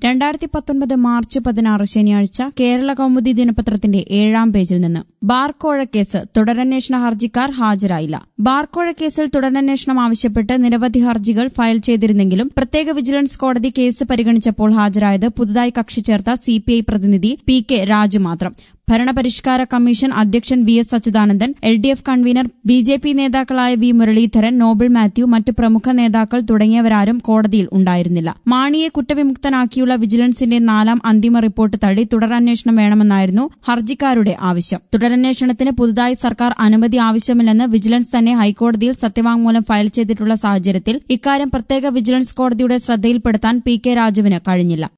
രണ്ടായിരത്തി പത്തൊൻപത് മാർച്ച് പതിനാറ് ശനിയാഴ്ച കേരള കൗമുദി ദിനപത്രത്തിന്റെ ഏഴാം പേജിൽ നിന്ന് ബാർക്കോഴ കേസ് തുടരന്വേഷണ ഹർജിക്കാർ ഹാജരായില്ല ബാർക്കോഴ കേസിൽ തുടരന്വേഷണം ആവശ്യപ്പെട്ട് നിരവധി ഹർജികൾ ഫയൽ ചെയ്തിരുന്നെങ്കിലും പ്രത്യേക വിജിലൻസ് കോടതി കേസ് പരിഗണിച്ചപ്പോൾ ഹാജരായത് പുതുതായി കക്ഷി ചേർത്ത സിപിഐ പ്രതിനിധി പി കെ രാജു മാത്രം ഭരണപരിഷ്കാര കമ്മീഷൻ അധ്യക്ഷൻ V S Achuthanandan L D F convener B J P നേതാക്കളായ വി മുരളീധരൻ നോബിൾ മാത്യു മറ്റ് പ്രമുഖ നേതാക്കൾ തുടങ്ങിയവരാരും കോടതിയിൽ ഉണ്ടായിരുന്നില്ല മാണിയെ കുറ്റവിമുക്തനാക്കിയുള്ള വിജിലൻസിന്റെ നാലാം അന്തിമ റിപ്പോർട്ട് തള്ളി തുടരന്വേഷണം വേണമെന്നായിരുന്നു ഹർജിക്കാരുടെ ആവശ്യം തുടരന്വേഷണത്തിന് പുതുതായി സർക്കാർ അനുമതി ആവശ്യമില്ലെന്ന് വിജിലൻസ് തന്നെ ഹൈക്കോടതിയിൽ സത്യവാങ്മൂലം ഫയൽ ചെയ്തിട്ടുള്ള സാഹചര്യത്തിൽ ഇക്കാര്യം പ്രത്യേക വിജിലൻസ് കോടതിയുടെ ശ്രദ്ധയിൽപ്പെടുത്താൻ പി കെ രാജുവിന് കഴിഞ്ഞില്ല